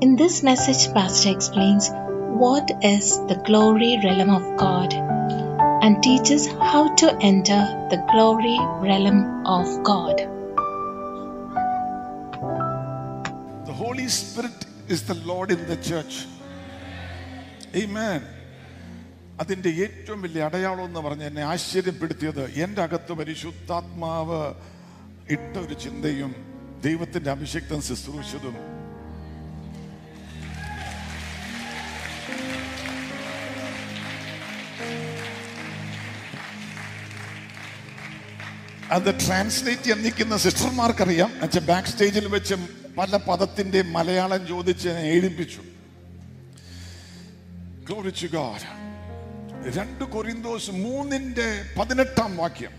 In this message, Pastor explains what is the glory realm of God and teaches how to enter the glory realm of God. The Holy Spirit is the Lord in the church. Amen. അതിൻ്റെ ഏറ്റവും വലിയ അടയാളം എന്ന് പറഞ്ഞ് എന്നെ ആശ്ചര്യപ്പെടുത്തിയത് എൻ്റെ അകത്ത് പരിശുദ്ധാത്മാവ് ഇട്ട ഒരു ചിന്തയും ദൈവത്തിൻ്റെ അഭിഷക്തം ശുശ്രൂഷതും അത് ട്രാൻസ്ലേറ്റ് ചെയ്യാൻ നിൽക്കുന്ന സിസ്റ്റർമാർക്കറിയാം എന്നുവെച്ചാൽ ബാക്ക് സ്റ്റേജിൽ വെച്ച് പല പദത്തിന്റെ മലയാളം ചോദിച്ച് എന്നെ എഴുതിപ്പിച്ചു Glory to God. രണ്ട് കൊറിന്തോസ് മൂന്നിന്റെ പതിനെട്ടാം വാക്യം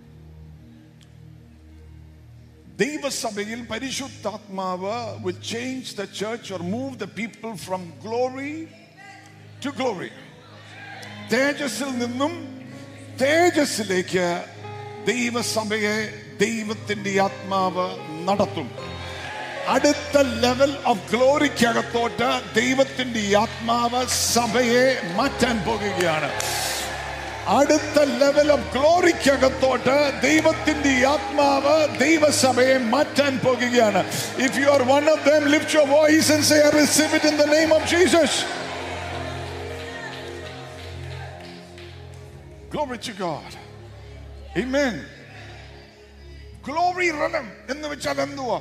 ദൈവസഭയിൽ പരിശുദ്ധാത്മാവ് will change the church or move the people from glory to glory തേജസ്സിൽ നിന്നും തേജസ്സിലേക്ക് ദൈവസഭയെ ദൈവത്തിന്റെ ആത്മാവ് നടത്തും അടുത്ത ലെവൽ ഓഫ് ഗ്ലോറിക്കകത്തോട്ട് ദൈവത്തിന്റെ ഈ ആത്മാവ് സഭയെ മാറ്റാൻ പോകുകയാണ് അടുത്ത ലെവൽ ഓഫ് ഗ്ലോറിക്കകത്തോട്ട് ദൈവത്തിന്റെ ഈ ആത്മാവ് ദൈവസഭയെ മാറ്റാൻ പോകുകയാണ് if you are one of them lift your voice and say I receive it in the name of Jesus Glory to God. Amen. Glory realm എന്ന് വെച്ചാൽ എന്തുവാ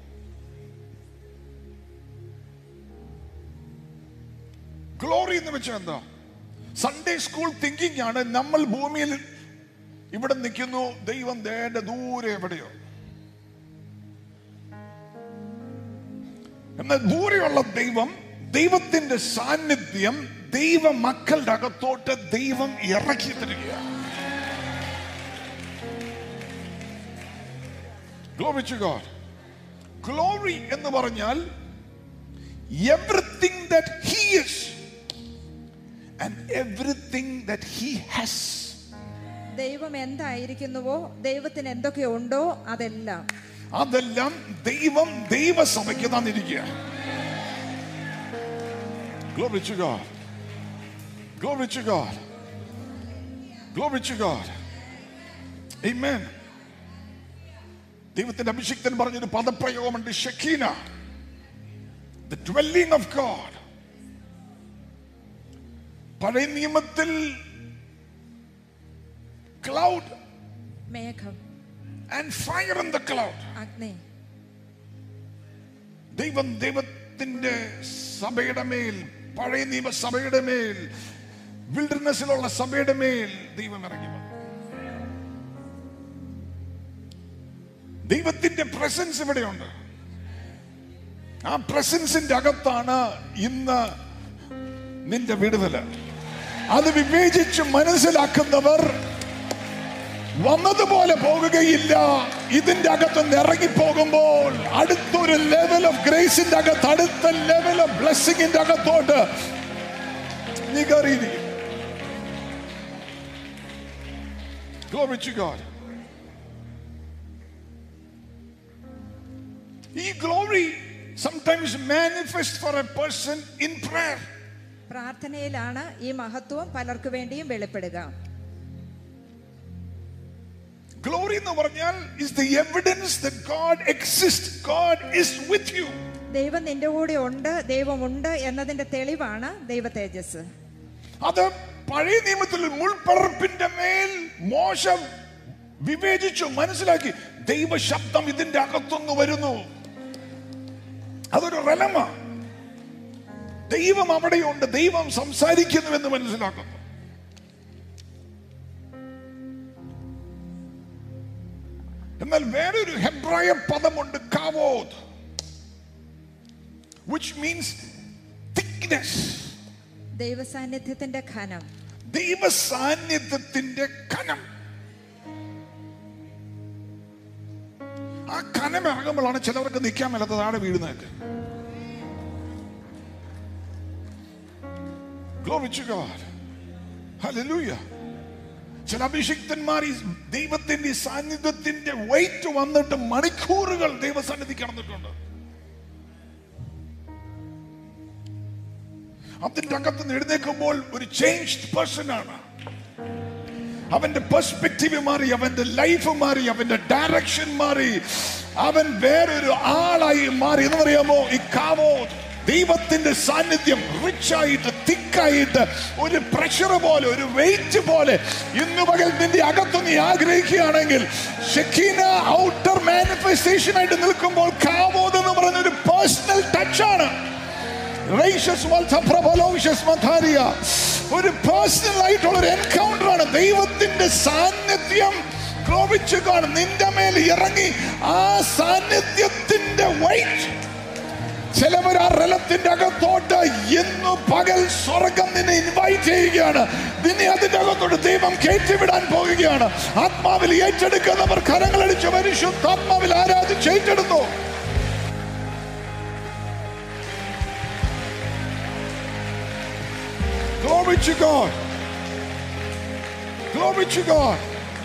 ഗ്ലോറി എന്ന് വെച്ചാൽ എന്താ സൺഡേ സ്കൂൾ തിങ്കിങ് ആണ് നമ്മൾ ഭൂമിയിൽ ഇവിടെ നിൽക്കുന്നു ദൈവം ദേണ്ട ദൂരെ എവിടെയോ എന്നാൽ ദൂരെയുള്ള ദൈവം ദൈവത്തിന്റെ സാന്നിധ്യം ദൈവ മക്കളുടെ അകത്തോട്ട് ദൈവം ഇറക്കി തരികയാണ് Glory to God. Glory എന്ന് പറഞ്ഞാൽ everything that he is and everything that he has. ദൈവം എന്തായിരിക്കുന്നുവോ ദൈവത്തിന് എന്തൊക്കെ ഉണ്ടോ അതെല്ലാം അതെല്ലാം ദൈവം ദൈവസഭയ്ക്ക് തന്നിരിക്കുക Glory to God. Glory to God. Glory to God. Amen. ദൈവത്തിന്റെ അഭിഷിക്തൻ പറഞ്ഞൊരു പദപ്രയോഗമുണ്ട് Shekinah the dwelling of God പഴയ നിയമത്തിൽ ക്ലൗഡ് മേഘം and fire in the cloud അഗ്നി ദൈവം ദൈവത്തിന്റെ സഭയുടെ മേൽ പഴയ നിയമ സഭയുടെ മേൽ വിൽഡർനെസ്സിലുള്ള സഭയുടെ മേൽ ദൈവം ഇറങ്ങി വന്നു ദൈവത്തിന്റെ പ്രസൻസ് ഇവിടെയുണ്ട് ആ പ്രസൻസിന്റെ അകത്താണ് ഇന്ന് നിന്റെ വിടുതല് അത് വിവേചിച്ച് മനസ്സിലാക്കുന്നവർ വന്നതുപോലെ പോകുകയില്ല ഇതിന്റെ അകത്ത് നിന്ന് ഇറങ്ങിപ്പോകുമ്പോൾ അടുത്തൊരു ലെവൽ ഓഫ് ഗ്രേസിന്റെ അകത്ത് അടുത്ത ലെവൽ ഓഫ് ബ്ലെസ്സിങ്ങിന്റെ അകത്തോട്ട് നീ കയറിയിരിക്കും Glory to God. ഈ glory sometimes manifest for a person in prayer പ്രാർത്ഥനയിലാണ് ഈ മഹത്വം പലർക്കു വേണ്ടിയും വെളിപ്പെടുക ഗ്ലോറി എന്ന് പറഞ്ഞാൽ is the evidence the God exist God is with you ദൈവം നിന്റെ കൂടെ ഉണ്ട് ദൈവമുണ്ട് എന്നതിന്റെ തെളിവാണ് ദൈവ തേജസ് അത് പഴയ നിയമത്തിൽ മുൾപ്പറപ്പിന്റെ മേൽ മോശം വിവേചിച്ചു മനസ്സിലാക്കി ദൈവ ശബ്ദം ഇതിന്റെ അകത്തുനിന്ന് വരുന്നു അതൊരു റലമ ദൈവം അവിടെയുണ്ട് ദൈവം സംസാരിക്കുന്നു എന്ന് മനസ്സിലാക്കുന്നു എന്നാൽ വേറൊരു ഹെബ്രായ പദമുണ്ട് കാവോദ് which means thickness ദൈവ സാന്നിധ്യത്തിന്റെ ഖനം ദൈവ സാന്നിധ്യത്തിന്റെ കനം ആ കനം ഇറങ്ങുമ്പോഴാണ് ചിലവർക്ക് നിൽക്കാൻ മേലാത്ത താഴെ വീഴുന്നതൊക്കെ Glory to God. Hallelujah. ചില അഭിഷിക്തന്മാർ ഈ ദൈവത്തിന്റെ ഈ സാന്നിധ്യത്തിന്റെ വെയിറ്റ് വന്നിട്ട് മണിക്കൂറുകൾ ദൈവസന്നിധി കടന്നിട്ടുണ്ട് അതിന്റെ അകത്ത് നിന്ന് എഴുന്നേൽക്കുമ്പോൾ ഒരു ചേഞ്ച്ഡ് പേഴ്സൺ ആണ് അവന്റെ പെർസ്പെക്റ്റീവ് മാറി അവന്റെ ലൈഫ് മാറി അവന്റെ ഡയറക്ഷൻ മാറി അവൻ വേറൊരു ആളായി മാറി എന്നറിയാമോ ഈ കാമോ ദൈവത്തിന്റെ സാന്നിധ്യം റിച്ച് ആയിട്ട് തിക്കായിട്ട് ഒരു പ്രഷർ പോലെ ഒരു വെയിറ്റ് പോലെ ഇന്ന് പകൽ നിന്റെ അകത്ത് നീ ആഗ്രഹിക്കുകയാണെങ്കിൽ ഷെക്കീന ഔട്ടർ മാനിഫെസ്റ്റേഷൻ ആയിട്ട് നിൽക്കുമ്പോൾ കാമോദ് എന്ന് പറയുന്ന ഒരു പേഴ്സണൽ ടച്ച് ആണ് Gracious Malta Prabhalocious Matharia. ഒരു പേഴ്സണൽ ആയിട്ടുള്ള ഒരു എൻകൗണ്ടർ ആണ് ദൈവത്തിന്റെ സാന്നിധ്യം കോപിച്ചു കാണും നിന്റെ മേൽ ഇറങ്ങി ആ സാന്നിധ്യത്തിന്റെ വൈറ്റ് ചിലവർ ആ റലത്തിന്റെ അകത്തോട്ട് ഇന്ന് പകൽ സ്വർഗം നിന്നെ ഇൻവൈറ്റ് ചെയ്യുകയാണ് നിന്നെ അതിന്റെ അകത്തോട്ട് ദൈവം കയറ്റിവിടാൻ പോവുകയാണ് ആത്മാവിൽ ഏറ്റെടുക്കുന്നവർ കരങ്ങളടിച്ച് പരിശുദ്ധാത്മാവിൽ ആരാധിച്ച് ഏറ്റെടുത്തു Glory to God. Glory to God.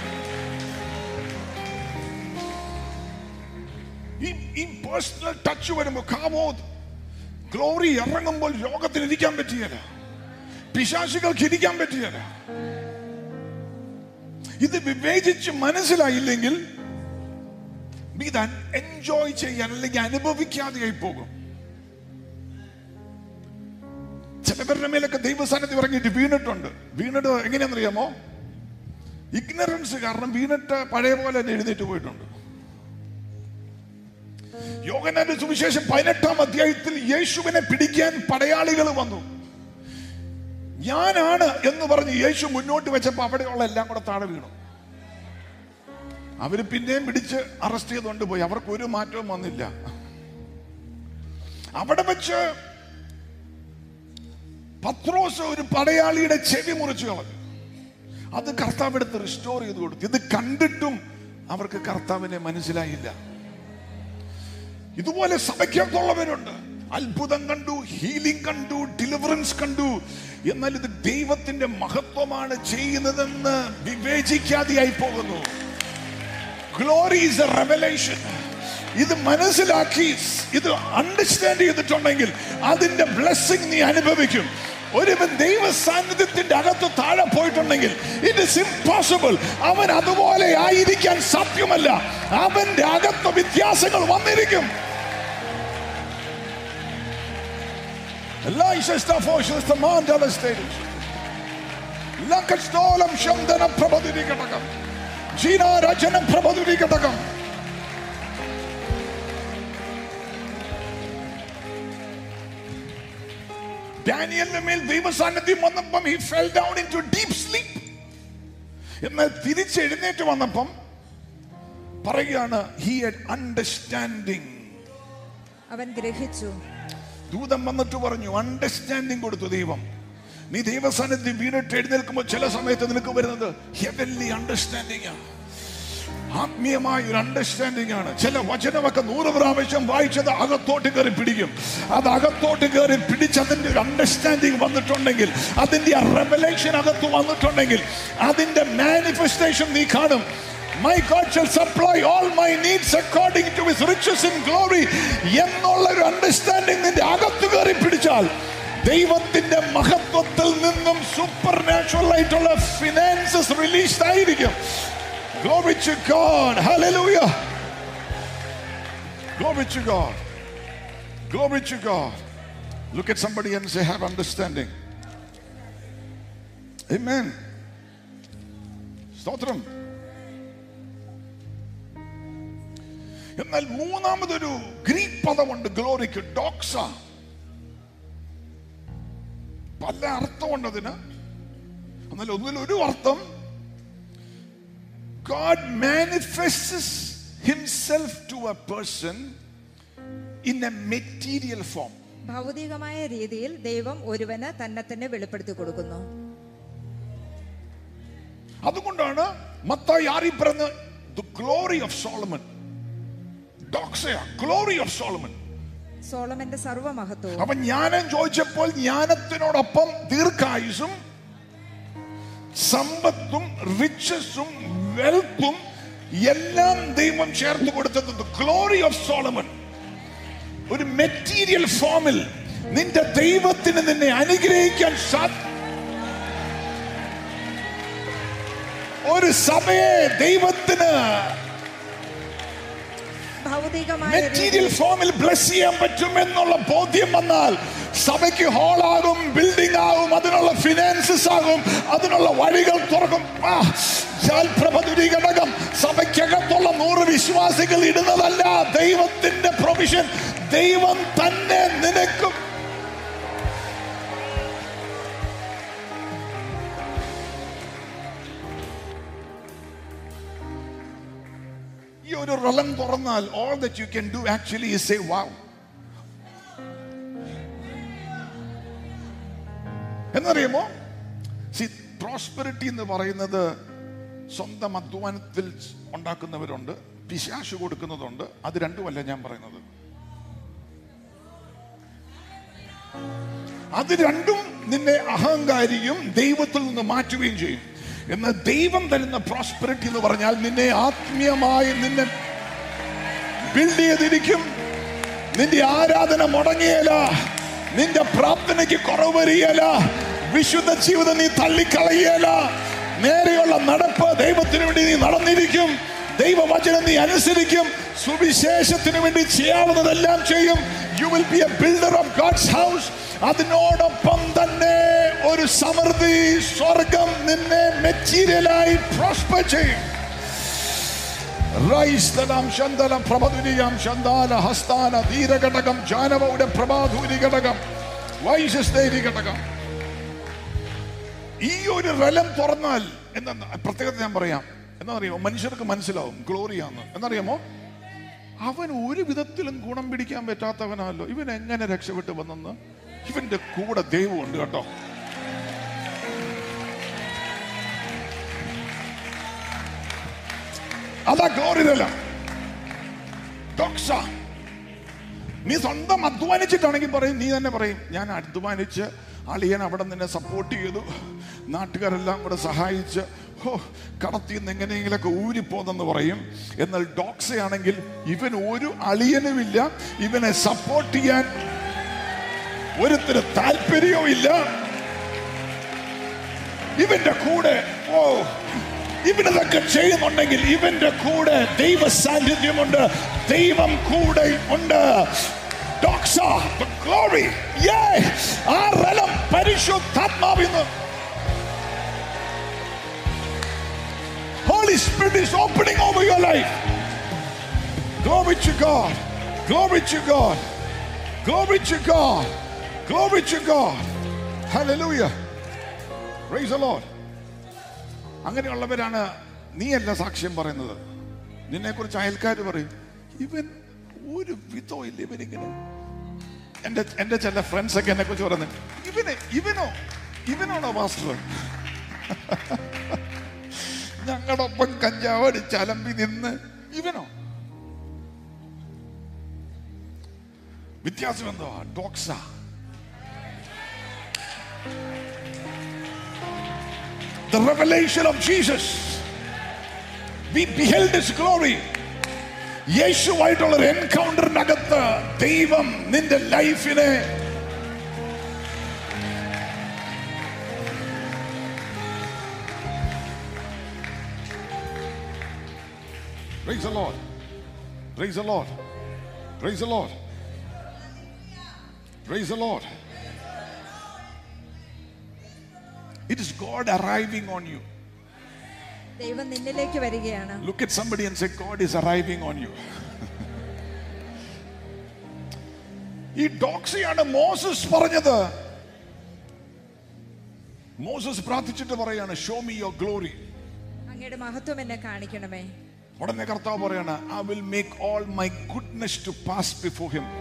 ഈ ഈ പേഴ്സണൽ ടച്ച് വരുമ്പോൾ കാമോദ് ഗ്ലോറി ഇറങ്ങുമ്പോൾ ലോകത്തിന് ഇരിക്കാൻ പറ്റിയല്ല പിശാശികൾക്ക് ഇരിക്കാൻ പറ്റിയല്ല ഇത് വിവേചിച്ച് മനസ്സിലായില്ലെങ്കിൽ ഇത് എൻജോയ് ചെയ്യാൻ അല്ലെങ്കിൽ അനുഭവിക്കാതെയായി പോകും ചിലവരുടെ മേലൊക്കെ ദൈവസാന്നിധ്യം ഇറങ്ങിയിട്ട് വീണിട്ടുണ്ട് വീണിട്ട് എങ്ങനെയാണെന്നറിയാമോ ഇഗ്നറൻസ് കാരണം വീണിട്ട് പഴയ പോലെ തന്നെ എഴുന്നേറ്റ് പോയിട്ടുണ്ട് യോഗനാന്റെ സുവിശേഷം പതിനെട്ടാം അധ്യായത്തിൽ യേശുവിനെ പിടിക്കാൻ പടയാളികൾ വന്നു ഞാനാണ് എന്ന് പറഞ്ഞ് യേശു മുന്നോട്ട് വെച്ചപ്പോ അവിടെയുള്ള എല്ലാം കൂടെ താഴെ വീണു അവര് പിന്നെയും പിടിച്ച് അറസ്റ്റ് ചെയ്തുകൊണ്ട് പോയി അവർക്ക് ഒരു മാറ്റവും വന്നില്ല അവിടെ വെച്ച് പത്രോസ് ഒരു പടയാളിയുടെ ചെവി മുറിച്ചു കളഞ്ഞു അത് കർത്താവ് എടുത്ത് റിസ്റ്റോർ ചെയ്ത് കൊടുത്തു ഇത് കണ്ടിട്ടും അവർക്ക് കർത്താവിനെ മനസ്സിലായില്ല ഇതുപോലെ സഭയ്ക്കകത്തുള്ളവരുണ്ട് അത്ഭുതം കണ്ടു ഹീലിംഗ് കണ്ടു ഡെലിവറൻസ് കണ്ടു എന്നാൽ ഇത് ദൈവത്തിന്റെ മഹത്വമാണ് ചെയ്യുന്നതെന്ന് വിവേചിക്കാതെയായി പോകുന്നു ഗ്ലോറി ഇസ് എ റെവലേഷൻ ഇത് മനസ്സിലാക്കി ഇത് അണ്ടർസ്റ്റാൻഡ് ചെയ്തിട്ടുണ്ടെങ്കിൽ അതിന്റെ ബ്ലെസ്സിങ് നീ അനുഭവിക്കും ഒരുവൻ ദൈവ സാന്നിധ്യത്തിന്റെ അകത്ത് താഴെ പോയിട്ടുണ്ടെങ്കിൽ ഇറ്റ് ഇസ് ഇംപോസിബിൾ അവൻ അതുപോലെ ആയിരിക്കാൻ സാധ്യമല്ല അവന്റെ അകത്ത് വ്യത്യാസങ്ങൾ വന്നിരിക്കും ലക്കത്തോളം ശന്തന പ്രബോധിരിക്കട്ടകം ജീനാരചനം പ്രബോധിരിക്കട്ടകം ഡാനിയലിന്റെ മേൽ ദൈവസാന്നിധ്യം വന്നപ്പം he fell down into deep sleep എന്നാൽ തിരിച്ചെഴുന്നേറ്റ് വന്നപ്പം പറയുകയാണ് he had understanding അവൻ ഗ്രഹിച്ചു ദൂതം വന്നിട്ട് പറഞ്ഞു അണ്ടർസ്റ്റാൻഡിങ് കൊടുത്തു ദൈവം നീ ദൈവസാന്നിധ്യം വീണിട്ട് എഴുന്നേൽക്കുമ്പോൾ ചില സമയത്ത് നിനക്ക് വരുന്നത് ഹെവൻലി അണ്ടർസ്റ്റാൻഡിങ് ആണ് ആത്മീയമായ ഒരു അണ്ടർസ്റ്റാൻഡിംഗ് ആണ് ചില വചനമൊക്കെ നൂറ് പ്രാവശ്യം വായിച്ചത് അകത്തോട്ട് കയറി പിടിക്കും അത് അകത്തോട്ട് കയറി പിടിച്ച് അതിന്റെ ഒരു അണ്ടർസ്റ്റാൻഡിംഗ് വന്നിട്ടുണ്ടെങ്കിൽ അതിന്റെ ആ റെവലേഷൻ അകത്ത് വന്നിട്ടുണ്ടെങ്കിൽ അതിന്റെ മാനിഫെസ്റ്റേഷൻ നീ കാണും my God shall supply all my needs according to his riches in glory എന്നുള്ള ഒരു അണ്ടർസ്റ്റാൻഡിംഗ് നിന്റെ അകത്ത് കയറി പിടിച്ചാൽ ദൈവത്തിന്റെ മഹത്വത്തിൽ നിന്നും സൂപ്പർ നാച്ചുറൽ ആയിട്ടുള്ള ഫിനാൻസസ് റിലീസ്ഡ് ആയിരിക്കും Glory to God. Hallelujah. Glory to God. Glory to God. Look at somebody and say, have understanding. Amen. സ്തോത്രം എന്നാൽ മൂന്നാമതൊരു ഗ്രീക്ക് പദമുണ്ട് ഗ്ലോറിക്ക് ഡോക്സ പല അർത്ഥമുണ്ട് അതിന് എന്നാൽ ഒന്നിലൊരു അർത്ഥം God manifests himself to a person in a material form. ഭൗതികമായ രീതിയിൽ ദൈവം ഒരുവന് തന്നെ തന്നെ വെളിപ്പെടുത്തി കൊടുക്കുന്നു അതുകൊണ്ടാണ് മത്തായി ആരി പറഞ്ഞ the glory of Solomon doxa glory of Solomon സോളമന്റെ സർവമഹത്വവും അപ്പൊ ജ്ഞാനം ചോദിച്ചപ്പോൾ ജ്ഞാനത്തിനോടൊപ്പം ദീർഘായുസും സമ്പത്തും റിച്ചസും വെൽത്തും എല്ലാം ദൈവം ചേർത്ത് കൊടുത്തത് ഗ്ലോറി ഓഫ് സോളമൻ ഒരു മെറ്റീരിയൽ ഫോമിൽ നിന്റെ ദൈവത്തിന് നിന്നെ അനുഗ്രഹിക്കാൻ സാധിക്കും ഒരു സഭയെ ദൈവത്തിന് ഭൗതികമായ മെറ്റീരിയൽ രീതിയിൽ ഫോമിൽ ബ്ലസ് ചെയ്യാൻ പറ്റുമെന്നുള്ള ബോധ്യം വന്നാൽ സഭയ്ക്ക് ഹാളാകും ബിൽഡിംഗ് ആകും അതിനുള്ള ഫിനാൻസസ് ആകും അതിനുള്ള വഴികൾ തുറക്കും ആ, ജാൽപ്രഭതുരി ഘടകം സഭയ്ക്കകത്തുള്ള നൂറ് വിശ്വാസികൾ ഇടുന്നതല്ല ദൈവത്തിന്റെ പ്രൊവിഷൻ ദൈവം തന്നെ നിനക്കും ഈ ഒരു റലം തുറന്നാൽ all that you can do actually is a wow എന്നറിയുമോ സി പ്രോസ്പെറിറ്റി എന്ന് പറയുന്നത് സ്വന്തം അധ്വാനത്തിൽ ഉണ്ടാക്കുന്നവരുണ്ട് പിശാശു കൊടുക്കുന്നതുണ്ട് അത് രണ്ടുമല്ല ഞാൻ പറയുന്നത് അത് രണ്ടും നിന്നെ അഹങ്കാരിയും ദൈവത്തിൽ നിന്ന് മാറ്റുകയും ചെയ്യും എന്നാൽ ദൈവം തരുന്ന പ്രോസ്പെറിറ്റി എന്ന് പറഞ്ഞാൽ നിന്നെ ആത്മീയമായി നിന്നെ ബിൽഡ് ചെയ്തിരിക്കും നിന്റെ ആരാധന മുടങ്ങിയല നിന്റെ പ്രാർത്ഥനയ്ക്ക് കുറവ് വരികയല വിശുദ്ധ ജീവിതം നീ തള്ളിക്കളയല നേരെയുള്ള നടപ്പ് ദൈവത്തിന് വേണ്ടി നീ നടന്നിരിക്കും ദൈവവചനം നീ അനുസരിക്കും സുവിശേഷത്തിന് വേണ്ടി ചെയ്യാവുന്നതെല്ലാം ചെയ്യും you will be a builder of God's house അതിനോടൊപ്പം തന്നെ ഒരു സമൃദ്ധി സ്വർഗം നിന്നെ മെറ്റീരിയലായി പ്രോസ്പർ ചെയ്യും റൈസ്തലം ശന്തലം പ്രഭതുരിയം ശന്താല ഹസ്താന ധീരഘടകം ജാനവയുടെ പ്രഭാധൂരി ഘടകം വൈശസ്തേരി ഘടകം ഈ ഒരു റലം തുറന്നാൽ എന്താ പ്രത്യേകത ഞാൻ പറയാം എന്നറിയാമോ മനുഷ്യർക്ക് മനസ്സിലാവും ഗ്ലോറിയാന്ന് എന്നറിയാമോ അവൻ ഒരു വിധത്തിലും ഗുണം പിടിക്കാൻ പറ്റാത്തവനല്ലോ ഇവൻ എങ്ങനെ രക്ഷപ്പെട്ട് വന്നെന്ന് ഇവന്റെ കൂടെ ദൈവമുണ്ട് കേട്ടോ അതാ ഗ്ലോറി റലം ഡോക്സ നീ സ്വന്തം അധ്വാനിച്ചിട്ടാണെങ്കിൽ പറയും നീ തന്നെ പറയും ഞാൻ അധ്വാനിച്ച് അളിയൻ അവിടെ നിന്നെ സപ്പോർട്ട് ചെയ്തു നാട്ടുകാരെല്ലാം കൂടെ സഹായിച്ച് ഹോ കടത്തിൽ നിന്ന് എങ്ങനെയെങ്കിലൊക്കെ ഊരിപ്പോന്നെന്ന് പറയും എന്നാൽ ഡോക്സയാണെങ്കിൽ ഇവൻ ഒരു അളിയനുമില്ല ഇവനെ സപ്പോർട്ട് ചെയ്യാൻ ഒരുത്തിന് താല്പര്യവും ഇല്ല ഇവന്റെ കൂടെ ഓ ഇവനിതൊക്കെ ചെയ്യുന്നുണ്ടെങ്കിൽ ഇവന്റെ കൂടെ ദൈവ സാന്നിധ്യമുണ്ട് ദൈവം കൂടെ ഉണ്ട് ഡോക്സ ഗ്ലോറി ആ റലം പരിശുദ്ധാത്മാവിന്ന് Holy Spirit is opening over your life. Glory to God. Glory to God. Glory to God. Glory to God. Hallelujah. Praise the Lord. അങ്ങനെയുള്ളവരാണ് നീയല്ല സാക്ഷ്യം പറയുന്നത് നിന്നെ കുറിച്ച് അയൽക്കാർ പറയും ഇവൻ ഒരു വിധവും ഇല്ല ഇവനിങ്ങനെ എന്റെ എന്റെ ചില ഫ്രണ്ട്സ് ഒക്കെ എന്നെ കുറിച്ച് പറയുന്നത് ഇവന് ഇവനോ ഇവനാണോ മാസ്റ്റർ ഞങ്ങളുടെ ഒപ്പം കഞ്ചാവ് അടിച്ച് അലമ്പി നിന്ന് ഇവനോ വ്യത്യാസം എന്തോ ഡോക്സ The revelation of Jesus. We beheld his glory. യേശുവായിട്ടുള്ള ഒരു എൻകൗണ്ടറിനകത്ത് ദൈവം നിന്റെ ലൈഫിനെ Praise the Lord. Praise the Lord. Praise the Lord. Praise the Lord. It is God arriving on you. ദൈവം നിന്നിലേക്ക് വരികയാണ് Look at somebody and say, God is arriving on you. ഈ ഡോക്സിയാണ് Moses പറഞ്ഞത് Moses പ്രാർത്ഥിച്ചിട്ട് പറയാണ് ഷോ മീ യുവർ ഗ്ലോറി അങ്ങയുടെ മഹത്വം എന്നെ കാണിക്കണമേ ഉടനെ കർത്താവ് പറയാണ് I will make all my goodness to pass before him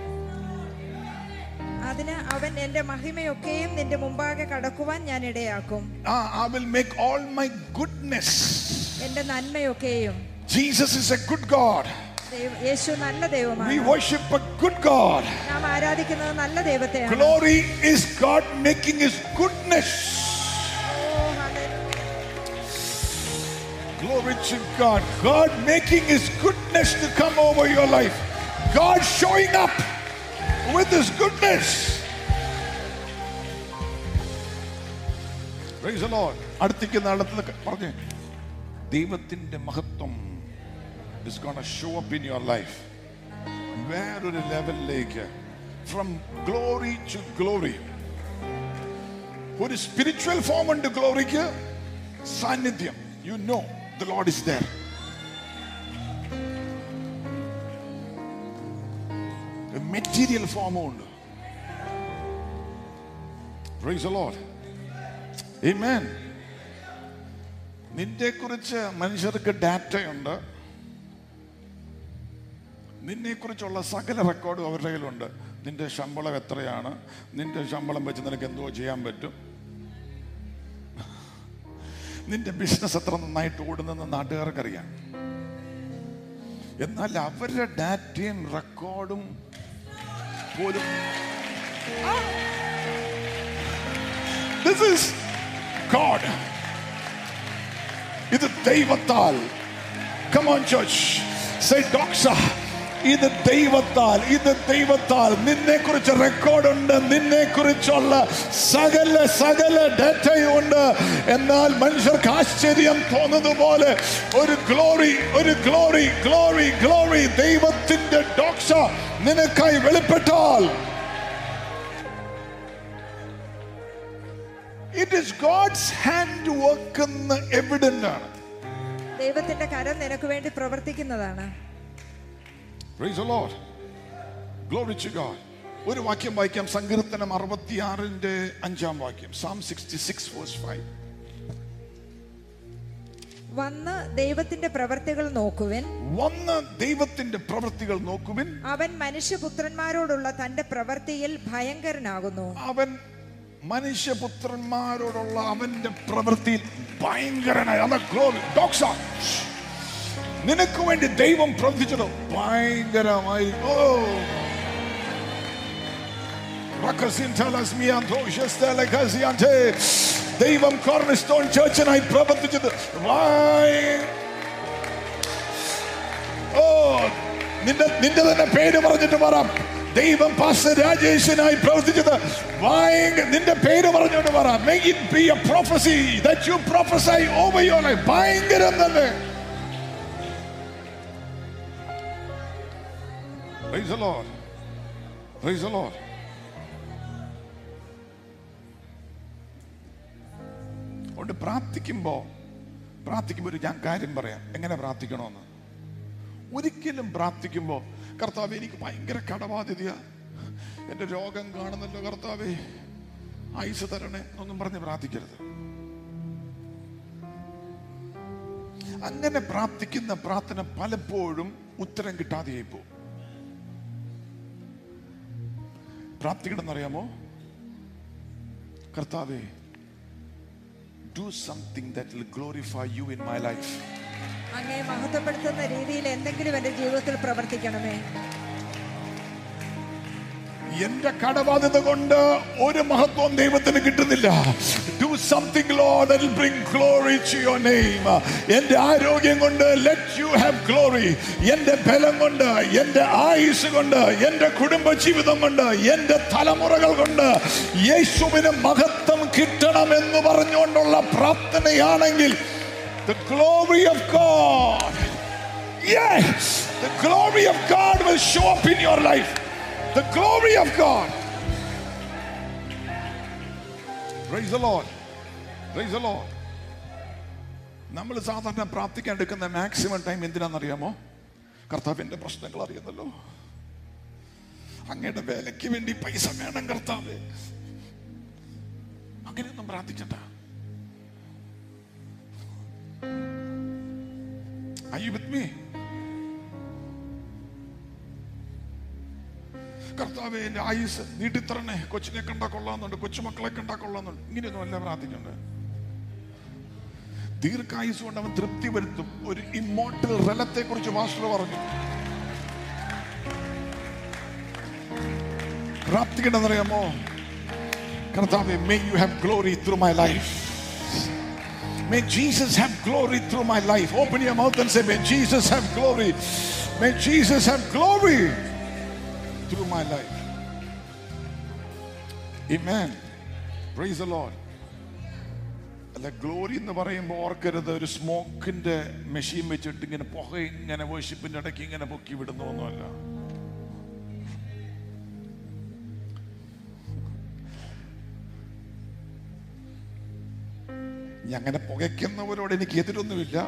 അതിന് അവൻ എന്റെ മഹിമയൊക്കെയും നിന്റെ മുമ്പാകെ കടക്കുവാൻ ഞാൻ ഇടയാക്കും I will make all my goodness എന്റെ നന്മയൊക്കെയും Jesus is a good God ദൈവ- യേശു നല്ല വി ദൈവമാണ് വർഷിപ്പ് എ ഗുഡ് ഗോഡ് നാം ആരാധിക്കുന്നത് നല്ല ദൈവത്തെയാണ് glory is God making his goodness oh, hallelujah. Glory to God. God making His goodness to come over your life. God showing up with His goodness. Praise the Lord. അടുത്തേക്ക് അടുത്ത് പറഞ്ഞേ ദൈവത്തിന്റെ മഹത്വം is gonna show up in your life വേറൊരു ലെവലിലേക്ക് from glory to glory ഒരു spiritual form ഉണ്ട് ഗ്ലോറിക്ക് സാന്നിധ്യം you know the Lord is there material ഫോമും ഉണ്ട് Praise the Lord. Amen. നിന്നെ കുറിച്ച് മനുഷ്യർക്ക് ഡാറ്റയുണ്ട് നിന്നെ കുറിച്ചുള്ള സകല റെക്കോർഡും അവരുടെ കയ്യിലുണ്ട് നിന്റെ ശമ്പളം എത്രയാണ് നിന്റെ ശമ്പളം വെച്ച് നിനക്ക് എന്തോ ചെയ്യാൻ പറ്റും നിന്റെ ബിസിനസ് എത്ര നന്നായിട്ട് ഓടുന്നെന്ന് നാട്ടുകാർക്കറിയാം എന്നാൽ അവരുടെ ഡാറ്റയും റെക്കോർഡും പോലും This is God. ഇത് ദൈവത്താൽ Come on, church. Say, Doxa. ഇത് ദൈവത്താൽ ഇത് ദൈവത്താൽ നിന്നെ കുറിച്ച് റെക്കോർഡുണ്ട് നിന്നെ കുറിച്ചുള്ള സകല സകല ഡേറ്റയും ഉണ്ട് എന്നാൽ മനുഷ്യർക്ക് ആശ്ചര്യം തോന്നുന്നത് പോലെ ഒരു ഗ്ലോറി ഒരു ഗ്ലോറി ഗ്ലോറി ഗ്ലോറി ദൈവത്തിന്റെ ഡോക്സ നിനക്കായി വെളിപ്പെട്ടാൽ it is God's handwork എന്ന് എവിഡന്റ് ആണ് ദൈവത്തിന്റെ കരം നിനക്ക് വേണ്ടി പ്രവർത്തിക്കുന്നതാണ് Praise the Lord. Glory to God. ഒരു വാക്യം വായിക്കാം സങ്കീർത്തനം അറുപത്തിയാറിന്റെ അഞ്ചാം വാക്യം Psalm sixty six verse five വന്ന് ദൈവത്തിന്റെ പ്രവർത്തികൾ നോക്കുവിൻ വന്ന് ദൈവത്തിന്റെ പ്രവൃത്തികൾ നോക്കുവിൻ അവൻ മനുഷ്യപുത്രന്മാരോടുള്ള തന്റെ പ്രവൃത്തിയിൽ ഭയങ്കരനാകുന്നു അവൻ മനുഷ്യപുത്രന്മാരോടുള്ള അവന്റെ പ്രവൃത്തിയിൽ ഭയങ്കരനായി അത ഗ്ലോറി ഡോക്സ നിനക്ക് വേണ്ടി ദൈവം പ്രവർത്തിച്ചത് ഭയങ്കരമായി ഓ റക്കസിൻതലസ്മിയാന്തോഷ്യസ്തലകസിയാന്തേ. ദൈവം കോർണസ്റ്റോൺ ചർച്ചിനായി പ്രവർത്തിച്ചത് ഭയ- ഓ നിന്റെ നിന്റെ തന്നെ പേര് പറഞ്ഞിട്ട് പറ ദൈവം പാസ്റ്റർ രാജേഷിനായി പ്രവർത്തിച്ചത് ഭയങ്കര നിന്റെ പേര് പറഞ്ഞുകൊണ്ട് പറ may it be a prophecy that you prophesy over your life ഭയങ്കരം തന്നെ Praise the Lord. Praise the Lord. അതുകൊണ്ട് പ്രാർത്ഥിക്കുമ്പോ പ്രാർത്ഥിക്കുമ്പോൾ ഒരു ഞാൻ കാര്യം പറയാം എങ്ങനെ പ്രാർത്ഥിക്കണമെന്ന് ഒരിക്കലും പ്രാർത്ഥിക്കുമ്പോ കർത്താവെ എനിക്ക് ഭയങ്കര കടബാധ്യതയാ എന്റെ രോഗം കാണുന്നല്ലോ കർത്താവേ ആയുസ് തരണേ എന്നൊന്നും പറഞ്ഞ് പ്രാർത്ഥിക്കരുത് അങ്ങനെ പ്രാർത്ഥിക്കുന്ന പ്രാർത്ഥന പലപ്പോഴും ഉത്തരം കിട്ടാതെയായി പോകും പ്രാർത്ഥിക്കണമെന്നറിയാമോ കർത്താവേ do something that will glorify you in my life അങ്ങേ മഹത്വപ്പെടുത്തുന്ന രീതിയിൽ എന്തെങ്കിലും എന്റെ ജീവിതത്തിൽ പ്രവർത്തിക്കണമേ എന്റെ കടബാധ്യത കൊണ്ട് ഒരു മഹത്വം ദൈവത്തിന് കിട്ടുന്നില്ല do something Lord will bring glory to your name എന്റെ ആരോഗ്യം കൊണ്ട് ലെറ്റ് യു ഹാവ് ഗ്ലോറി എന്റെ ബലം കൊണ്ട് എന്റെ ആയുസ് കൊണ്ട് എന്റെ കുടുംബ ജീവിതം കൊണ്ട് എന്റെ തലമുറകൾ കൊണ്ട് യേശുവിന് മഹത്വം കിട്ടണം എന്ന് പറഞ്ഞുകൊണ്ടുള്ള പ്രാർത്ഥനയാണെങ്കിൽ the glory of God yes the glory of God will show up in your life the glory of God. Praise the Lord. Praise the Lord. നമ്മൾ സാധാരണ പ്രാർത്ഥിക്കാൻ എടുക്കുന്ന മാക്സിമം ടൈം എന്തിനാണെന്നറിയാമോ കർത്താവിന്റെ പ്രശ്നങ്ങൾ അറിയുന്നല്ലോ അങ്ങയുടെ വേലയ്ക്ക് വേണ്ടി പൈസ വേണം കർത്താവ് അങ്ങനെയൊന്നും പ്രാർത്ഥിക്കണ്ട Are you with me? കർത്താവെ എന്റെ ആയുസ് നീട്ടിത്തരണേ കൊച്ചിനെ കണ്ടാ കൊള്ളാന്നുണ്ട് കൊച്ചുമക്കളെ കണ്ടാ കൊള്ളാന്നുണ്ട് ഇങ്ങനെയൊന്നും അല്ല പ്രാർത്ഥിക്കണ്ടേ ദീർഘായുസ് കൊണ്ട് അവൻ തൃപ്തി വരുത്തും ഒരു ഇമ്മോർട്ടൽ റലത്തെ കുറിച്ച് മാസ്റ്റർ പറഞ്ഞു പ്രാർത്ഥിക്കണമെന്നറിയാമോ കർത്താവെ may you have glory through my life May Jesus have glory through my life. Open your mouth and say, May Jesus have glory. May Jesus have glory through my life. Amen. Praise the Lord. അല്ല glory എന്ന് പറയുമ്പോൾ ഓർക്കരുത് ഒരു സ്മോക്കിന്റെ machine വെച്ചിട്ട് ഇങ്ങനെ പുക ഇങ്ങനെ വേർഷിപ്പിന്റെ ഇടയ്ക്ക് ഇങ്ങനെ പൊക്കി വിടുന്ന ഒന്നുമല്ല ഇനി അങ്ങനെ പുകയ്ക്കുന്നവരോട് എനിക്ക് എതിരൊന്നുമില്ല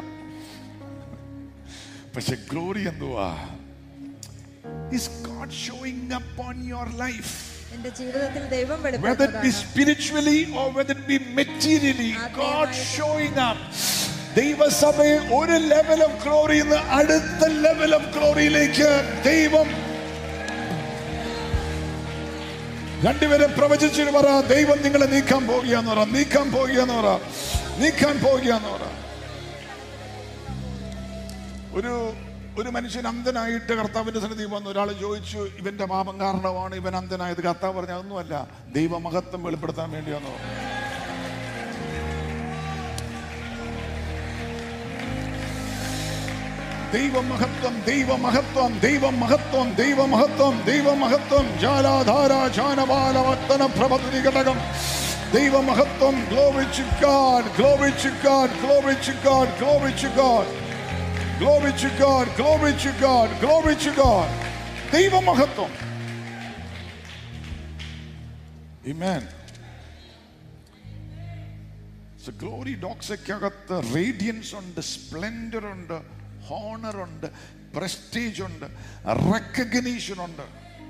പക്ഷെ ഗ്ലോറി എന്തുവാ is God showing up on your life എന്റെ ജീവിതത്തിൽ ദൈവം whether it be വെളിപ്പെടുന്നതാണ് spiritually or whether it be materially, God showing up. ദൈവസഭയെ ഒരു ലെവൽ ഓഫ് ഗ്ലോറിയിൽ നിന്ന് അടുത്ത ലെവൽ ഓഫ് ഗ്ലോറിയിലേക്ക് ദൈവം രണ്ടുപേരും പ്രവചിച്ചിട്ട് പറ ദൈവം നിങ്ങളെ നീക്കാൻ പോകുകയെന്ന് പറ നീക്കാൻ പോകുകയെന്ന് പറ നീക്കാൻ പോകുകയെന്ന് പറ ഒരു ഒരു മനുഷ്യൻ അന്ധനായിട്ട് കർത്താവിന്റെ സന്നിധി വന്ന് ഒരാൾ ചോദിച്ചു ഇവന്റെ പാപം കാരണമാണ് ഇവൻ അന്ധനായത് കർത്താവ് പറഞ്ഞ അതൊന്നുമല്ല ദൈവമഹത്വം വെളിപ്പെടുത്താൻ വേണ്ടിയാന്ന് പറഞ്ഞു ദൈവമഹത്വം ദൈവമഹത്വം ദൈവമഹത്വം ദൈവമഹത്വം ദൈവമഹത്വം ജാലാധാര ജാനബാലവർത്തന പ്രഭതി ഘടകം ദൈവമഹത്വം glory to God glory to God glory to God glory to God glory to God glory to God glory to God ദൈവമഹത്വം Amen So glory ഡോക്സയ്ക്കകത്ത് റേഡിയൻസ് ഉണ്ട് സ്പ്ലെൻഡർ ഉണ്ട് ഹോണർ ഉണ്ട് പ്രസ്റ്റേജ് ഉണ്ട് റെക്കഗ്നീഷൻ ഉണ്ട്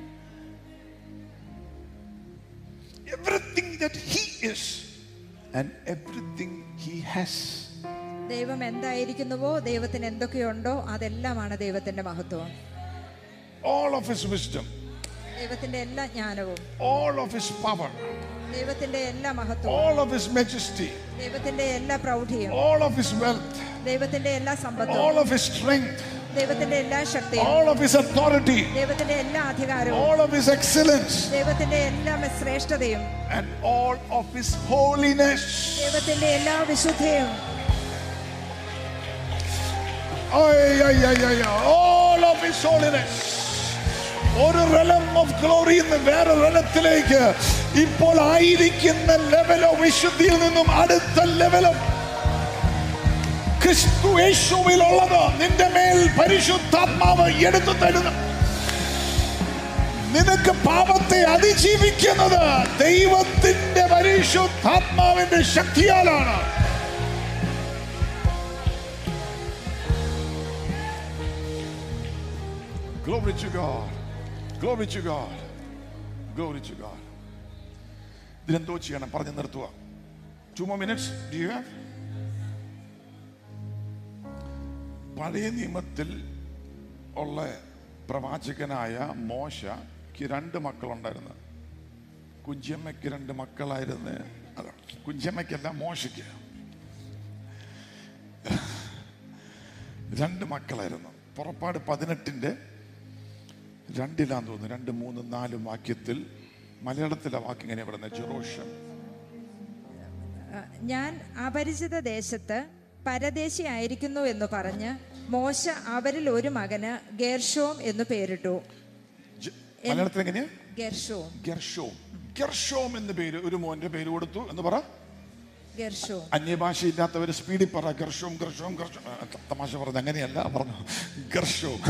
everything that he is and everything he has ദൈവം എന്തായിരിക്കുന്നുവോ ദൈവത്തിന് എന്തൊക്കെയുണ്ടോ അതെല്ലാമാണ് ദൈവത്തിന്റെ മഹത്വം all of his wisdom ദൈവത്തിന്റെ എല്ലാ ജ്ഞാനവും all of his power ദൈവത്തിന്റെ എല്ലാ മഹത്വവും all of his majesty ദൈവത്തിന്റെ എല്ലാ പ്രൗഢിയും all of his wealth ദൈവത്തിന്റെ എല്ലാ സമ്പത്തും all of his strength ദൈവത്തിന്റെ എല്ലാ ശക്തിയും all of his authority ദൈവത്തിന്റെ എല്ലാ അധികാരവും all of his excellence ദൈവത്തിന്റെ എല്ലാ ശ്രേഷ്ഠതയും and all of his holiness ദൈവത്തിന്റെ എല്ലാ വിശുദ്ധിയും Ay, ay, ay, ay, ay. all of his holiness ഒരു റലം ഓഫ് ഗ്ലോറി നിന്ന് വേറെ റലത്തിലേക്ക് ഇപ്പോൾ ആയിരിക്കുന്ന ലെവലോ വിശുദ്ധിയിൽ നിന്നും അടുത്ത ലെവലോ ക്രിസ്തു യേശുവിലുള്ളത് നിന്റെ മേൽ പരിശുദ്ധാത്മാവ് എടുത്തു തരുന്നു നിനക്ക് പാപത്തെ അതിജീവിക്കുന്നത് ദൈവത്തിന്റെ പരിശുദ്ധാത്മാവിന്റെ ശക്തിയാലാണ് Glory to God. Glory to God. Glory to God. ഇതിനെന്തോ ചെയ്യണം പറഞ്ഞു നിർത്തുക ടു മോ മിനിറ്റ്സ് ഡു യു ഹാവ് പഴയ നിയമത്തിൽ ഉള്ള പ്രവാചകനായ മോശയ്ക്ക് രണ്ട് മക്കളുണ്ടായിരുന്നു കുഞ്ചമ്മയ്ക്ക് രണ്ട് മക്കളായിരുന്നു അല്ല കുഞ്ചമ്മയ്ക്കല്ല മോശയ്ക്ക് രണ്ട് മക്കളായിരുന്നു പുറപ്പാട് പതിനെട്ടിന്റെ രണ്ടിലാന്ന് തോന്നുന്നു രണ്ട് മൂന്ന് നാല് വാക്യത്തിൽ മലയാളത്തിലെ വാക്യം ഇങ്ങനെ പറയുന്നത് ജെറോഷം ഞാൻ അപരിചിത ദേശത്ത് പരദേശി ആയിരിക്കുന്നു എന്ന് പറഞ്ഞ് മോശ അവരിൽ ഒരു മകന് ഗേർഷോം എന്ന് പേരിട്ടു ജ- മലയാളത്തിൽ എങ്ങനെയാ ഗെർഷോം ഗർഷോം ഗർഷോം എന്ന പേര് ഒരു മോന്റെ പേര് കൊടുത്തു എന്ന് പറ ഗെർഷോം അന്യഭാഷ ഇല്ലാത്തവര് സ്പീഡിൽ പറ ഗർഷോം ഗർഷോം ഗർഷോം ആ, ത- തമാശ പറഞ്ഞു അങ്ങനെയല്ല പറഞ്ഞു ഗർഷോം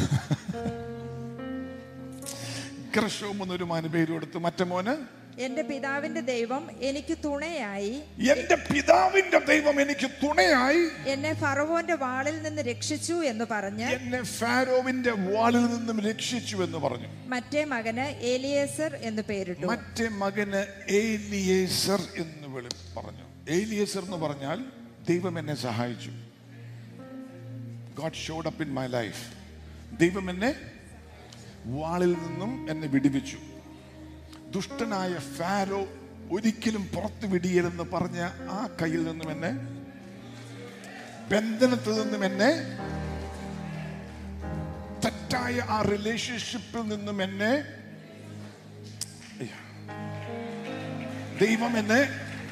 ഗർഷോം എന്നൊരു മോന് പേര് കൊടുത്തു മറ്റേ മോന് എന്റെ പിതാവിന്റെ ദൈവം എനിക്ക് തുണയായി എന്റെ പിതാവിന്റെ ദൈവം എനിക്ക് തുണയായി എന്നെ ഫറവോന്റെ വാളിൽ നിന്ന് രക്ഷിച്ചു എന്ന് പറഞ്ഞ് എന്നെ ഫാരോവിന്റെ വാളിൽ നിന്നും രക്ഷിച്ചു എന്ന് പറഞ്ഞു മറ്റേ മകന് ഏലിയേസർ എന്ന് പേരിട്ടു മറ്റേ മകന് ഏലിയേസർ എന്ന് വിളി പറഞ്ഞു ഏലിയേസർ എന്ന് പറഞ്ഞാൽ ദൈവം എന്നെ സഹായിച്ചു God showed up in my life ദൈവം എന്നെ വാളിൽ നിന്നും എന്നെ വിടിവിച്ചു ദുഷ്ടനായ ഫാരോ ഒരിക്കലും പുറത്തു വിടിയലെന്ന് പറഞ്ഞ ആ കയ്യിൽ നിന്നും എന്നെ ബന്ധനത്തിൽ നിന്നും എന്നെ തെറ്റായ ആ റിലേഷൻഷിപ്പിൽ നിന്നും എന്നെ അയ്യ. ദൈവം എന്നെ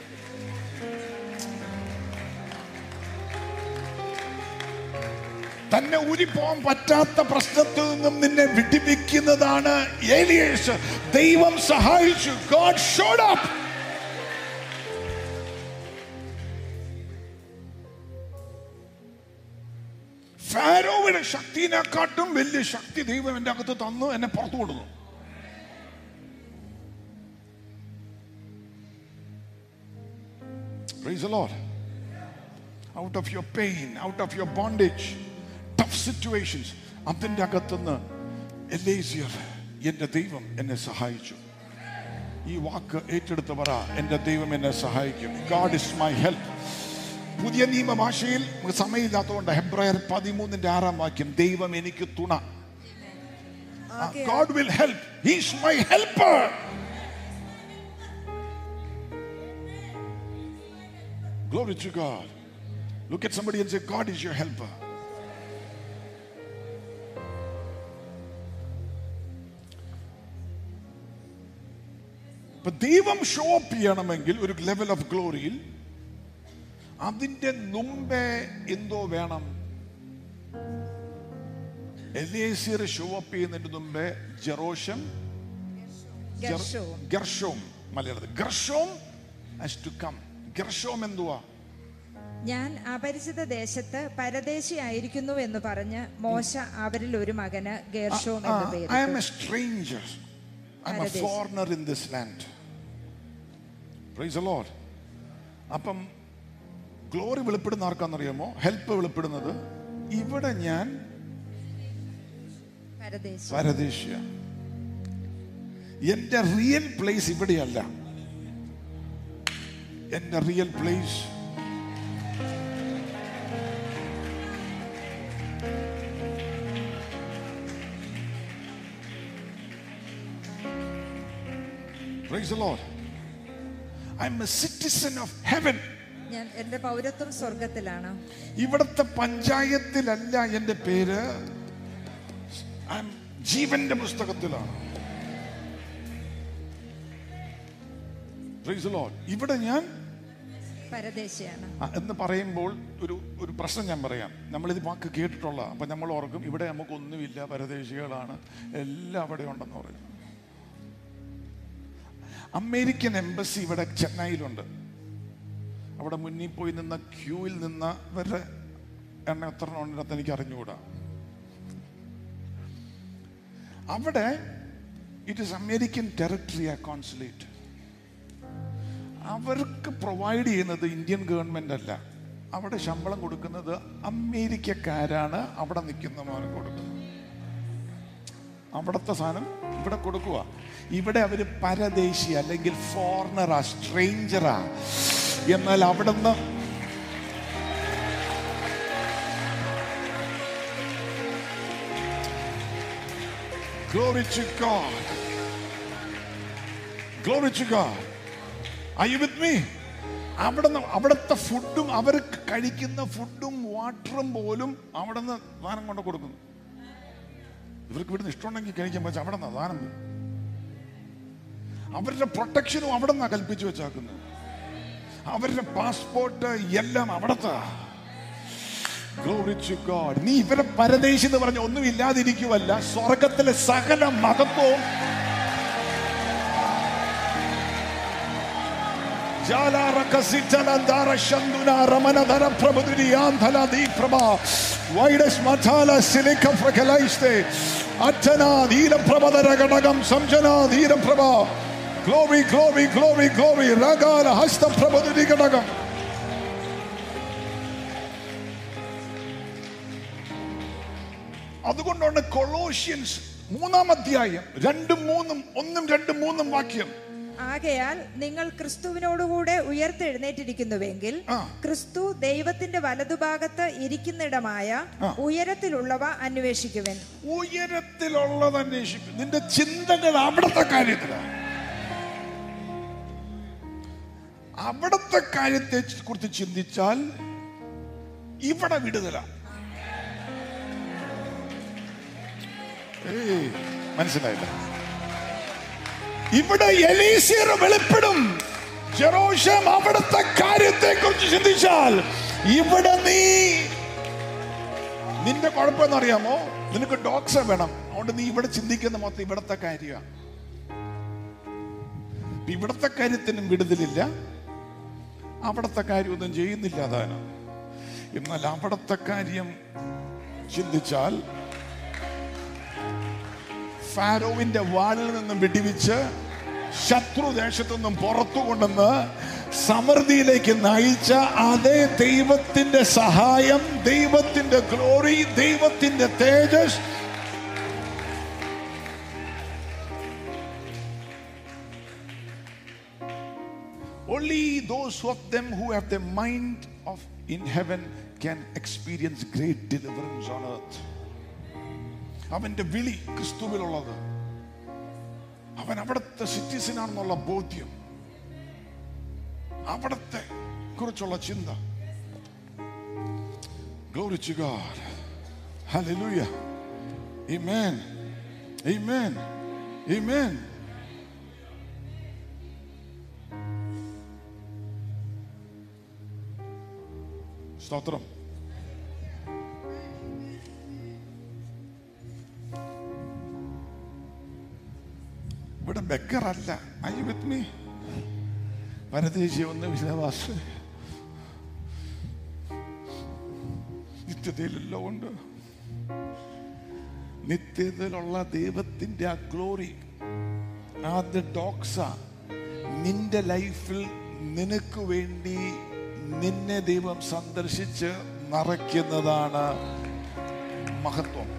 തന്നെ ഊരിപ്പോകാൻ പറ്റാത്ത പ്രശ്നത്തിൽ നിന്നും നിന്നെ വിടിവിക്കുന്നതാണ് ഏലിയേസ് ദൈവം സഹായിച്ചു ഗോഡ് ഷോഡ് അപ്പ് ഭൂമിയുടെ ശക്തിനെക്കാട്ടും വലിയ ശക്തി ദൈവം എൻ്റെ അകത്ത് തന്നു എന്നെ പുറത്തു കൊടുന്നു Praise the Lord. Out of your pain, out of your bondage, tough situations, അതിൻ്റെ അകത്തുനിന്ന് എലേസിയർ എൻ്റെ ദൈവം എന്നെ സഹായിച്ചു ഈ വാക്ക് ഏറ്റെടുത്ത് പറ എൻ്റെ ദൈവം എന്നെ സഹായിക്കും ഗാഡ് ഇസ് മൈ ഹെൽപ്പ് പുതിയ നിയമ ഭാഷയിൽ നമുക്ക് സമയമില്ലാത്തതുകൊണ്ട് ഹെബ്രായർ പതിമൂന്നിന്റെ ആറാം വാക്യം ദൈവം എനിക്ക് തുണ ആകയാൽ God will help he's my helper Glory to God. Look at somebody and say, God is your helper. ഇപ്പൊ ദൈവം ഷോ അപ്പ് ചെയ്യണമെങ്കിൽ ഒരു ലെവൽ ഓഫ് ഗ്ലോറിയിൽ അതിന്റെ മുമ്പേ എന്തോ വേണം എലിയേസിയർ ഷോ അപ്പ് ചെയ്യുന്നതിന്റെ മുമ്പേ ജെറോഷം ഗർഷവും ഗർഷോം മലയാളത്തിൽ Gershom has to come Gershom എന്തുവാ ഞാൻ അപരിചിത ദേശത്ത് പരദേശിയായിരിക്കുന്നു എന്ന് പറഞ്ഞ് മോശ അവരിൽ ഒരു മകന് ഗേർഷോം എന്ന് പേര് I am a stranger. I'm a Paradise. foreigner in this land. Praise the Lord. അപ്പം ഗ്ലോറി വെളിപ്പെടുന്ന ആർക്കാണെന്നറിയാമോ ഹെൽപ്പ് വെളിപ്പെടുന്നത് ഇവിടെ ഞാൻ പരദേശി പരദേശിയ എന്റെ റിയൽ പ്ലേസ് ഇവിടെയല്ല എന്റെ real place Praise the Lord. I'm a citizen of heaven. ഞാൻ എന്റെ പൗരത്വം സ്വർഗത്തിലാണ് ഇവിടുത്തെ പഞ്ചായത്തിലല്ല എന്റെ പേര് I'm ജീവന്റെ പുസ്തകത്തിലാണ് Praise the Lord. ഇവിടെ ഞാൻ പരദേശിയാണ് ആ, എന്ന് പറയുമ്പോൾ ഒരു ഒരു പ്രശ്നം ഞാൻ പറയാം നമ്മളിത് വാക്ക് കേട്ടിട്ടുള്ള അപ്പൊ നമ്മൾ ഓർക്കും ഇവിടെ നമുക്കൊന്നുമില്ല പരദേശികളാണ് എല്ലാം അവിടെ ഉണ്ടെന്ന് പറയും അമേരിക്കൻ എംബസി ഇവിടെ ചെന്നൈയിലുണ്ട് അവിടെ മുന്നിൽ പോയി നിന്ന ക്യൂവിൽ നിന്നവരുടെ എണ്ണം എത്ര ഉണ്ടെന്ന് എനിക്ക് അറിഞ്ഞുകൂടാ അവിടെ ഇറ്റ് ഇസ് അമേരിക്കൻ ടെറിട്ടറി ആ കോൺസുലേറ്റ് അവർക്ക് പ്രൊവൈഡ് ചെയ്യുന്നത് ഇന്ത്യൻ ഗവൺമെന്റ് അല്ല അവിടെ ശമ്പളം കൊടുക്കുന്നത് അമേരിക്കക്കാരാണ് അവിടെ നിൽക്കുന്നവർക്ക് കൊടുക്കുന്നത് അവിടുത്തെ സാധനം ഇവിടെ കൊടുക്കുക ഇവിടെ അവര് പരദേശി അല്ലെങ്കിൽ ഫോറിനറാ സ്ട്രേഞ്ചറാ എന്നാൽ അവിടുന്ന് Glory to God. Glory to God. Are you with me? അവിടെ അവിടുത്തെ ഫുഡും അവർ കഴിക്കുന്ന ഫുഡും വാട്ടറും പോലും അവിടെ നിന്ന് ദാനം കൊണ്ട് കൊടുക്കുന്നു ഇവർക്ക് ഇവിടുന്ന് ഇഷ്ടമുണ്ടെങ്കിൽ കഴിക്കാൻ പറ്റും അവിടെ നിന്നാ ദാനം അവരുടെ പ്രൊട്ടക്ഷനും അവിടെ നിന്നാ കൽപ്പിച്ചു വെച്ചാക്കുന്നത് അവരുടെ പാസ്പോർട്ട് എല്ലാം അവിടത്തെ Glory to God. നീ ഇവരെ പരദേശി എന്ന് പറഞ്ഞ ഒന്നും ഇല്ലാതിരിക്കുവല്ല സ്വർഗത്തിലെ സകല മഹത്വവും ജാലാറക്കസിറ്റലന്താര ശന്തുന രമണധര പ്രഭുദിരിയാന്ധല ദീപ്രഭ വൈഡസ് മഥാല സിലിക്ക പ്രകലൈസ്തേ അച്ഛന ധീരപ്രഭതര ഘടകം സംജന ധീരപ്രഭ ഗ്ലോറി ഗ്ലോറി ഗ്ലോറി ഗ്ലോറി രകാല ഹസ്ത പ്രഭുദിരി ഘടകം അതുകൊണ്ടാണ് കൊളോഷ്യൻസ് മൂന്നാം അധ്യായം രണ്ടും മൂന്നും ഒന്നും രണ്ടും മൂന്നും വാക്യം ആകയാൽ നിങ്ങൾ ക്രിസ്തുവിനോടുകൂടെ ഉയർത്തെഴുന്നേറ്റിരിക്കുന്നുവെങ്കിൽ ആ. ക്രിസ്തു ദൈവത്തിന്റെ വലതുഭാഗത്ത് ഇരിക്കുന്നിടമായ ആ. ഉയരത്തിലുള്ളവ അന്വേഷിക്കുവൻ ഉയരത്തിലുള്ളത് അന്വേഷിക്കും നിന്റെ ചിന്തകൾ അവിടുത്തെ കാര്യത്തിലാണ് അവിടുത്തെ കാര്യത്തെ കുറിച്ച് ചിന്തിച്ചാൽ ഇവിടെ വിടുതല ഏയ് മനസ്സിലായില്ല ഇവിടെ എലീസിയർ വെളിപ്പെടും ജെറോഷം അവിടുത്തെ കാര്യത്തെ കുറിച്ച് ചിന്തിച്ചാൽ ഇവിടെ നീ നിന്റെ കുഴപ്പം അറിയാമോ നിനക്ക് ഡോക്ടറെ വേണം അതുകൊണ്ട് നീ ഇവിടെ ചിന്തിക്കുന്ന മൊത്തം ഇവിടത്തെ കാര്യമാണ് ഇവിടത്തെ കാര്യത്തിനും വിടുതലില്ല അവിടത്തെ കാര്യമൊന്നും ചെയ്യുന്നില്ല അതാണ് എന്നാൽ അവിടത്തെ കാര്യം ചിന്തിച്ചാൽ ഫാരോവിന്റെ വാളിൽ നിന്നും വെടിവിച്ച് ശത്രുദേശത്തു നിന്നും പുറത്തു കൊണ്ടുവന്ന് സമൃദ്ധിയിലേക്ക് നയിച്ച അതേ ദൈവത്തിന്റെ സഹായം ദൈവത്തിന്റെ ഗ്ലോറി ദൈവത്തിന്റെ തേജസ് Only those of them who have the mind of in heaven can experience great deliverance on earth. അവന്റെ വിളി ക്രിസ്തുവിലുള്ളത് അവൻ അവിടുത്തെ സിറ്റിസൺ ആണെന്നുള്ള ബോധ്യം അവിടത്തെ കുറിച്ചുള്ള ചിന്ത Glory to God. Hallelujah. Amen. Amen. Amen. സ്തോത്രം ഇവിടെ ബെക്കറല്ല ഐ വിത്ത് മീ പരദേശി ഒന്ന് വിശ്വാസ നിത്യതയിലെല്ലാം ഉണ്ട് നിത്യതയിലുള്ള ദൈവത്തിന്റെ ആ ഗ്ലോറി ആ ഡോക്സ നിന്റെ ലൈഫിൽ നിനക്ക് വേണ്ടി നിന്നെ ദൈവം സന്ദർശിച്ച് നിറയ്ക്കുന്നതാണ് മഹത്വം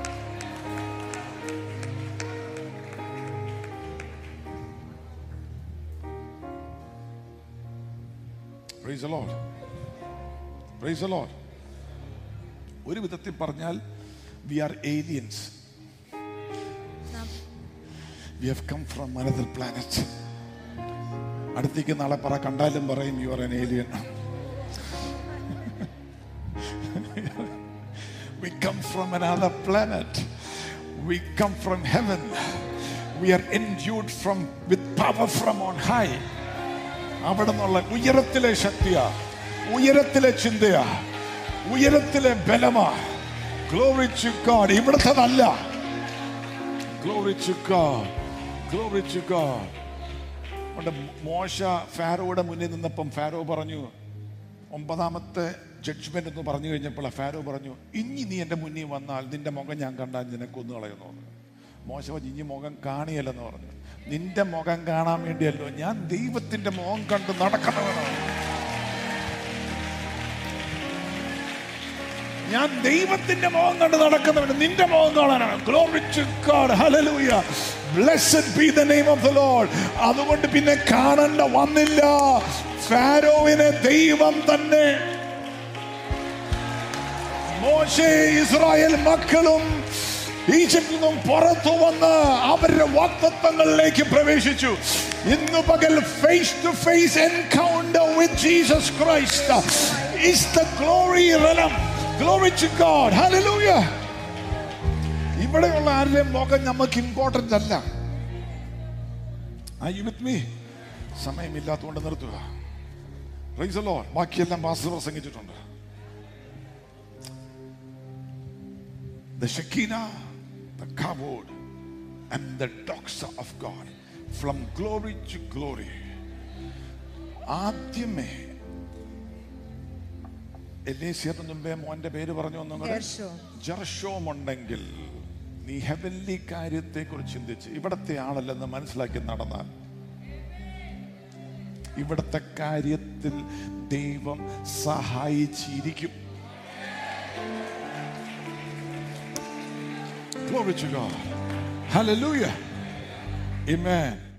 Praise the Lord. Praise the Lord. ഒരു വിധത്തിൽ പറഞ്ഞാൽ we are aliens we have come from another planet അടുത്തേക്ക് നാളെ പറ കണ്ടാലും പറയും you are an alien We come from another planet. We come from heaven. We are endued from with power from on high. അവിടെ നിന്നുള്ള ഉയരത്തിലെ ശക്തിയാ ഉയരത്തിലെ ചിന്തയാ ഉയരത്തിലെ ബലമാ ഗ്ലോറി ടു ഗോഡ് ഇവിടുത്തതല്ല glory to God glory to God അതുകൊണ്ട് മോശ ഫാരോയുടെ മുന്നിൽ നിന്നപ്പം ഫാരോ പറഞ്ഞു ഒമ്പതാമത്തെ ജഡ്ജ്മെന്റ് എന്ന് പറഞ്ഞു കഴിഞ്ഞപ്പോൾ ഫാരോ പറഞ്ഞു ഇനി നീ എൻ്റെ മുന്നിൽ വന്നാൽ നിന്റെ മുഖം ഞാൻ കണ്ടാൽ നിന്നെ കൊന്നു കളയുന്നു പറഞ്ഞു മോശ പറഞ്ഞു ഇനി മുഖം കാണിയല്ലെന്ന് പറഞ്ഞു നിന്റെ മുഖം കാണാൻ വേണ്ടിയല്ലോ ഞാൻ ദൈവത്തിന്റെ മുഖം കണ്ട് നടക്കണവനാണ് ഞാൻ ദൈവത്തിന്റെ മുഖം കണ്ട് നടക്കുന്നവന് നിന്റെ മുഖം കാണാനാണ് Glory to God. Hallelujah. Blessed be the name of the Lord. അതുകൊണ്ട് പിന്നെ കാണണ്ട വന്നില്ല ഫാരോവിനെ ദൈവം തന്നെ മോശെ ഇസ്രായേൽ മക്കളും ഈജിപ്തിൽ നിന്നും പുറത്തു വന്ന് അവരുടെ വാക്തത്വങ്ങളിലേക്ക് പ്രവേശിച്ചു ഇന്ന് പകൽ face to face encounter with Jesus Christ is the glory realm glory to God hallelujah ഇവിടെയുള്ള ആരുടെയും മുഖം നമുക്ക് ഇമ്പോർട്ടന്റ് അല്ല ആ യു വിത്ത് മീ സമയമില്ലാത്തതുകൊണ്ട് നിർത്തുക Praise the Lord. ബാക്കിയെല്ലാം പാസ്റ്റർ പ്രസംഗിച്ചിട്ടുണ്ട് the Shekinah, the kavod, and the doxa of God from glory to glory. ആദ്യമേ എലീസിയറിന് മുമ്പേ മോന്റെ പേര് പറഞ്ഞു ഒന്നും കൂടെ ഗേർഷോം. ജർഷോം ഉണ്ടെങ്കിൽ നീ ഹെവൻലി കാര്യത്തെ കുറിച്ച് ചിന്തിച്ച് ഇവിടത്തെ ആളല്ലെന്ന് മനസ്സിലാക്കി നടന്നാൽ ഇവിടത്തെ കാര്യത്തിൽ ദൈവം സഹായിച്ചിരിക്കും Glory to God. Hallelujah. Amen.